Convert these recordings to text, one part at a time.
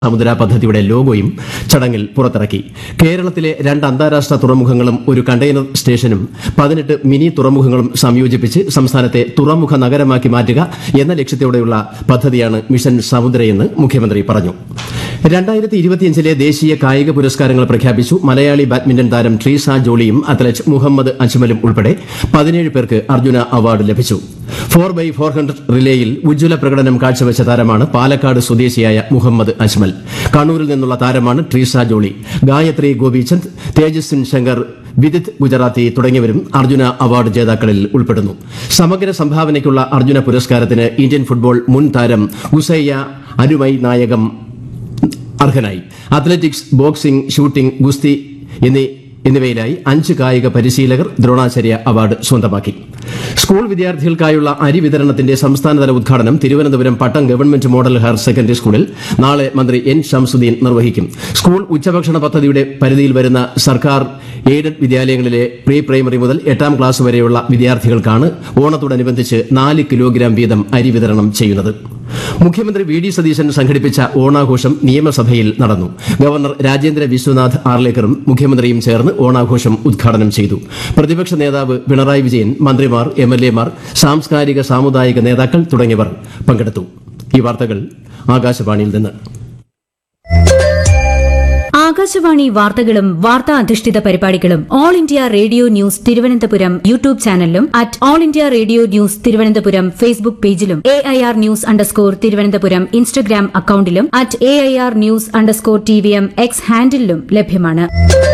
സമുദ്ര പദ്ധതിയുടെ ലോഗോയും ചടങ്ങിൽ പുറത്തിറക്കി കേരളത്തിലെ രണ്ട് അന്താരാഷ്ട്ര തുറമുഖങ്ങളും ഒരു കണ്ടെയ്നർ സ്റ്റേഷനും പതിനെട്ട് മിനി തുറമുഖങ്ങളും സംയോജിപ്പിച്ച് സംസ്ഥാനത്തെ തുറമുഖ നഗരമാക്കി മാറ്റുക എന്ന ലക്ഷ്യത്തോടെയുള്ള പദ്ധതിയാണ് മിഷൻ സമുദ്രയെന്ന് മുഖ്യമന്ത്രി പറഞ്ഞു രണ്ടായിരത്തി ഇരുപത്തിയഞ്ചിലെ ദേശീയ കായിക പുരസ്കാരങ്ങൾ പ്രഖ്യാപിച്ചു മലയാളി ബാഡ്മിന്റൺ താരം ട്രീസ ജോളിയും അത്ലറ്റ് മുഹമ്മദ് അജ്മലും ഉൾപ്പെടെ പതിനേഴ് പേർക്ക് അർജുന അവാർഡ് ലഭിച്ചു ഫോർ ബൈ ഫോർ ഹൺഡ്രഡ് റിലേയിൽ ഉജ്ജ്വല പ്രകടനം കാഴ്ചവെച്ച താരമാണ് പാലക്കാട് സ്വദേശിയായ മുഹമ്മദ് അജ്മൽ കണ്ണൂരിൽ നിന്നുള്ള താരമാണ് ട്രീസ ജോളി ഗായത്രി ഗോപിചന്ദ് തേജസ്വിൻ ശങ്കർ വിദിത് ഗുജറാത്തി തുടങ്ങിയവരും അർജുന അവാർഡ് ജേതാക്കളിൽ ഉൾപ്പെടുന്നു സമഗ്ര സംഭാവനയ്ക്കുള്ള അർജുന പുരസ്കാരത്തിന് ഇന്ത്യൻ ഫുട്ബോൾ മുൻ താരം ഉസയ്യ അനുമൈ നായകം അർഹനായി അത്ലറ്റിക്സ് ബോക്സിംഗ് ഷൂട്ടിംഗ് ഗുസ്തി എന്നീ എന്നിവയിലായി അഞ്ച് കായിക പരിശീലകർ ദ്രോണാചാര്യ അവാർഡ് സ്വന്തമാക്കി സ്കൂൾ വിദ്യാർത്ഥികൾക്കായുള്ള അരി വിതരണത്തിന്റെ സംസ്ഥാനതല ഉദ്ഘാടനം Thiruvananthapuram Pattom government model higher secondary സ്കൂളിൽ നാളെ മന്ത്രി എൻ ഷംസുദ്ദീൻ നിർവഹിക്കും സ്കൂൾ ഉച്ചഭക്ഷണ പദ്ധതിയുടെ പരിധിയിൽ വരുന്ന സർക്കാർ എയ്ഡഡ് വിദ്യാലയങ്ങളിലെ പ്രീ പ്രൈമറി മുതൽ എട്ടാം ക്ലാസ് വരെയുള്ള വിദ്യാർത്ഥികൾക്കാണ് ഓണത്തോടനുബന്ധിച്ച് നാല് കിലോഗ്രാം വീതം അരി വിതരണം ചെയ്യുന്നത് മുഖ്യമന്ത്രി വി ഡി സതീശൻ സംഘടിപ്പിച്ച ഓണാഘോഷം നിയമസഭയിൽ നടന്നു ഗവർണർ രാജേന്ദ്ര വിശ്വനാഥ് ആർലേക്കറും മുഖ്യമന്ത്രിയും ചേർന്ന് ഓണാഘോഷം ഉദ്ഘാടനം ചെയ്തു പ്രതിപക്ഷ നേതാവ് പിണറായി വിജയൻ മന്ത്രിമാർ എം എൽ എമാർ സാംസ്കാരിക സാമുദായിക നേതാക്കൾ തുടങ്ങിയവർ പങ്കെടുത്തു ഈ വാർത്തകൾ ആകാശവാണിയിൽ നിന്ന് ആകാശവാണി വാർത്തകളും വാർത്താ അധിഷ്ഠിത പരിപാടികളും All India Radio news Thiruvananthapuram YouTube ചാനലിലും at All India Radio news Thiruvananthapuram Facebook പേജിലും A I R news underscore Thiruvananthapuram Instagram അക്കൌണ്ടിലും at A I R news underscore T V M X ഹാൻഡിലും ലഭ്യമാണ്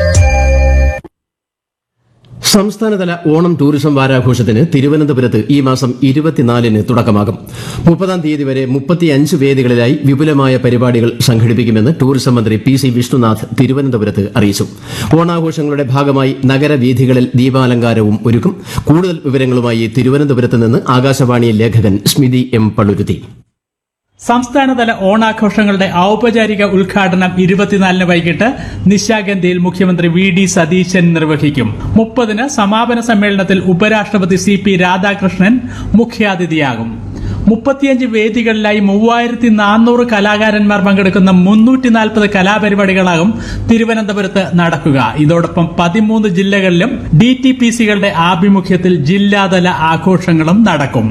സംസ്ഥാനതല ഓണം ടൂറിസം വാരാഘോഷത്തിന് തിരുവനന്തപുരത്ത് ഈ മാസം ഇരുപത്തിനാലിന് തുടക്കമാകും മുപ്പതാം തീയതി വരെ മുപ്പത്തിയഞ്ച് വേദികളിലായി വിപുലമായ പരിപാടികൾ സംഘടിപ്പിക്കുമെന്ന് ടൂറിസം മന്ത്രി പി സി വിഷ്ണുനാഥ് തിരുവനന്തപുരത്ത് അറിയിച്ചു ഓണാഘോഷങ്ങളുടെ ഭാഗമായി നഗരവീഥികളിൽ ദീപാലങ്കാരവും ഒരുക്കും കൂടുതൽ വിവരങ്ങളുമായി തിരുവനന്തപുരത്ത് നിന്ന് ആകാശവാണി ലേഖകൻ സ്മിതി എം പള്ളുരുത്തി സംസ്ഥാനതല ഓണാഘോഷങ്ങളുടെ ഔപചാരിക ഉദ്ഘാടനം ഇരുപത്തിനാലിന് വൈകിട്ട് നിശാഗന്ധിയിൽ മുഖ്യമന്ത്രി വി ഡി സതീശൻ നിർവഹിക്കും മുപ്പതിന് സമാപന സമ്മേളനത്തിൽ ഉപരാഷ്ട്രപതി സി പി രാധാകൃഷ്ണൻ മുഖ്യാതിഥിയാകും മുപ്പത്തിയഞ്ച് വേദികളിലായി മൂവായിരത്തി നാനൂറ് കലാകാരന്മാർ പങ്കെടുക്കുന്ന മുന്നൂറ്റി നാൽപ്പത് കലാപരിപാടികളാകും തിരുവനന്തപുരത്ത് നടക്കുക ഇതോടൊപ്പം പതിമൂന്ന് ജില്ലകളിലും ഡി ടി പി സികളുടെ ആഭിമുഖ്യത്തിൽ ജില്ലാതല ആഘോഷങ്ങളും നടക്കും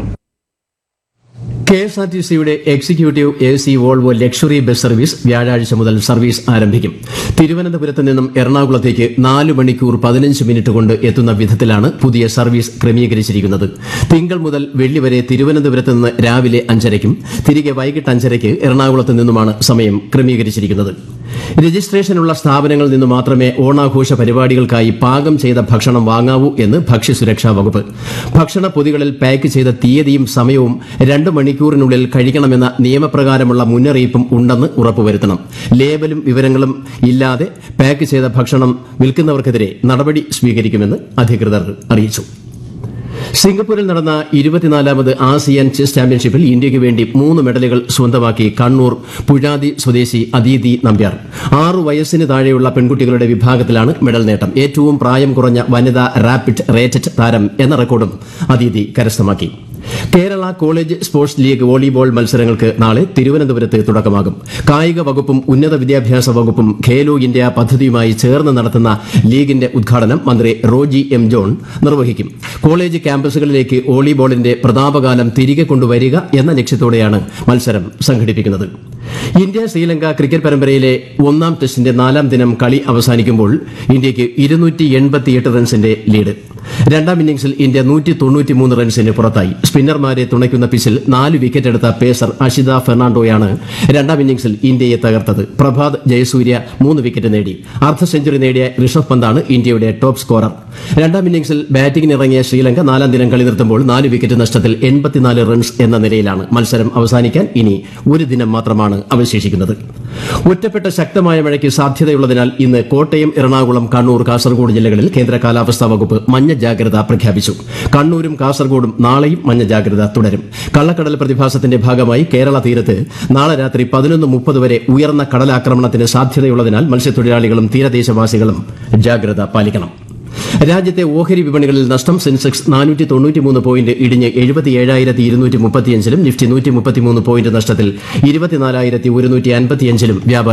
കെ എസ് ആർ ടി സിയുടെ executive A C Volvo luxury bus service വ്യാഴാഴ്ച മുതൽ സർവീസ് ആരംഭിക്കും തിരുവനന്തപുരത്ത് നിന്നും എറണാകുളത്തേക്ക് നാല് മണിക്കൂർ പതിനഞ്ച് മിനിറ്റ് കൊണ്ട് എത്തുന്ന വിധത്തിലാണ് പുതിയ സർവീസ് ക്രമീകരിച്ചിരിക്കുന്നത് തിങ്കൾ മുതൽ വെള്ളി വരെ തിരുവനന്തപുരത്ത് നിന്ന് രാവിലെ അഞ്ചരയ്ക്കും തിരികെ വൈകിട്ട് അഞ്ചരയ്ക്ക് എറണാകുളത്ത് നിന്നുമാണ് സമയം ക്രമീകരിച്ചിരിക്കുന്നത് രജിസ്ട്രേഷനുള്ള സ്ഥാപനങ്ങളിൽ നിന്ന് മാത്രമേ ഓണാഘോഷ പരിപാടികൾക്കായി പാകം ചെയ്ത ഭക്ഷണം വാങ്ങാവൂ എന്ന് ഭക്ഷ്യസുരക്ഷാ വകുപ്പ് ഭക്ഷണ പൊതികളിൽ പാക്ക് ചെയ്ത തീയതിയും സമയവും രണ്ട് മണിക്കൂറിനുള്ളിൽ കഴിക്കണമെന്ന നിയമപ്രകാരമുള്ള മുന്നറിയിപ്പും ഉണ്ടെന്ന് ഉറപ്പുവരുത്തണം ലേബലും വിവരങ്ങളും ഇല്ലാതെ പാക്ക് ചെയ്ത ഭക്ഷണം വിൽക്കുന്നവർക്കെതിരെ നടപടി സ്വീകരിക്കുമെന്ന് അധികൃതർ അറിയിച്ചു സിംഗപ്പൂരിൽ നടന്ന ഇരുപത്തിനാലാമത് ആസിയാൻ ചെസ് ചാമ്പ്യൻഷിപ്പിൽ ഇന്ത്യയ്ക്ക് വേണ്ടി മൂന്ന് മെഡലുകൾ സ്വന്തമാക്കി കണ്ണൂർ പുഴാതി സ്വദേശി അദീതി നമ്പ്യാർ ആറു വയസ്സിന് താഴെയുള്ള പെൺകുട്ടികളുടെ വിഭാഗത്തിലാണ് മെഡൽ നേട്ടം ഏറ്റവും പ്രായം കുറഞ്ഞ വനിതാ റാപ്പിഡ് റേറ്റഡ് താരം എന്ന റെക്കോർഡും അദീതി കരസ്ഥമാക്കി Kerala college sports league volleyball മത്സരങ്ങൾക്ക് നാളെ തിരുവനന്തപുരത്ത് തുടക്കമാകും കായിക വകുപ്പും ഉന്നത വിദ്യാഭ്യാസ വകുപ്പും ഖേലോ ഇന്ത്യ പദ്ധതിയുമായി ചേർന്ന് നടത്തുന്ന ലീഗിന്റെ ഉദ്ഘാടനം മന്ത്രി റോജി എം ജോൺ നിർവഹിക്കും കോളേജ് ക്യാമ്പസുകളിലേക്ക് വോളിബോളിന്റെ പ്രതാപകാലം തിരികെ കൊണ്ടുവരിക എന്ന ലക്ഷ്യത്തോടെയാണ് മത്സരം സംഘടിപ്പിക്കുന്നത് ഇന്ത്യ ശ്രീലങ്ക ക്രിക്കറ്റ് പരമ്പരയിലെ ഒന്നാം ടെസ്റ്റിന്റെ നാലാം ദിനം കളി അവസാനിക്കുമ്പോൾ ഇന്ത്യയ്ക്ക് ഇരുന്നൂറ്റി എൺപത്തിയെട്ട് റൺസിന്റെ ലീഡ് രണ്ടാം ഇന്നിംഗ്സിൽ ഇന്ത്യ നൂറ്റി തൊണ്ണൂറ്റിമൂന്ന് റൺസിന് പുറത്തായി സ്പിന്നർമാരെ തുണയ്ക്കുന്ന പിച്ചിൽ നാല് വിക്കറ്റ് എടുത്ത പേസർ അഷിത ഫെർണാണ്ടോയാണ് രണ്ടാം ഇന്നിംഗ്സിൽ ഇന്ത്യയെ തകർത്തത് പ്രഭാത് ജയസൂര്യ മൂന്ന് വിക്കറ്റ് നേടി അർദ്ധ സെഞ്ചുറി നേടിയ ഋഷഭ് പന്താണ് ഇന്ത്യയുടെ ടോപ്പ് സ്കോറർ രണ്ടാം ഇന്നിംഗ്സിൽ ബാറ്റിംഗിനിറങ്ങിയ ശ്രീലങ്ക നാലാം ദിനം കളി നിർത്തുമ്പോൾ നാല് വിക്കറ്റ് നഷ്ടത്തിൽ എൺപത്തിനാല് റൺസ് എന്ന നിലയിലാണ് മത്സരം അവസാനിക്കാൻ ഇനി ഒരു ദിനം മാത്രമാണ് അവശേഷിക്കുന്നത് ഒറ്റപ്പെട്ട ശക്തമായ മഴയ്ക്ക് സാധ്യതയുള്ളതിനാൽ ഇന്ന് കോട്ടയം എറണാകുളം കണ്ണൂർ കാസർഗോഡ് ജില്ലകളിൽ കേന്ദ്ര കാലാവസ്ഥാ വകുപ്പ് മഞ്ഞ ജാഗ്രത പ്രഖ്യാപിച്ചു കണ്ണൂരും കാസർഗോഡും നാളെയും മഞ്ഞ ജാഗ്രത തുടരും കള്ളക്കടൽ പ്രതിഭാസത്തിന്റെ ഭാഗമായി കേരള തീരത്ത് നാളെ രാത്രി പതിനൊന്ന് മുപ്പത് വരെ ഉയർന്ന കടലാക്രമണത്തിന് സാധ്യതയുള്ളതിനാൽ മത്സ്യത്തൊഴിലാളികളും തീരദേശവാസികളും ജാഗ്രത പാലിക്കണം രാജ്യത്തെ ഓഹരി വിപണികളിൽ നഷ്ടം സെൻസെക്സ് നാനൂറ്റി തൊണ്ണൂറ്റിമൂന്ന് പോയിന്റ് ഇടിഞ്ഞ് എഴുപത്തിയേഴായിരത്തി ഇരുന്നൂറ്റി മുപ്പത്തിയഞ്ചിലും നിഫ്റ്റി നൂറ്റി മുപ്പത്തിമൂന്ന് പോയിന്റ് നഷ്ടത്തിൽ ഇരുപത്തിനാലായിരത്തി ഒരുന്നൂറ്റി അൻപത്തിയഞ്ചിലും വ്യാപാരം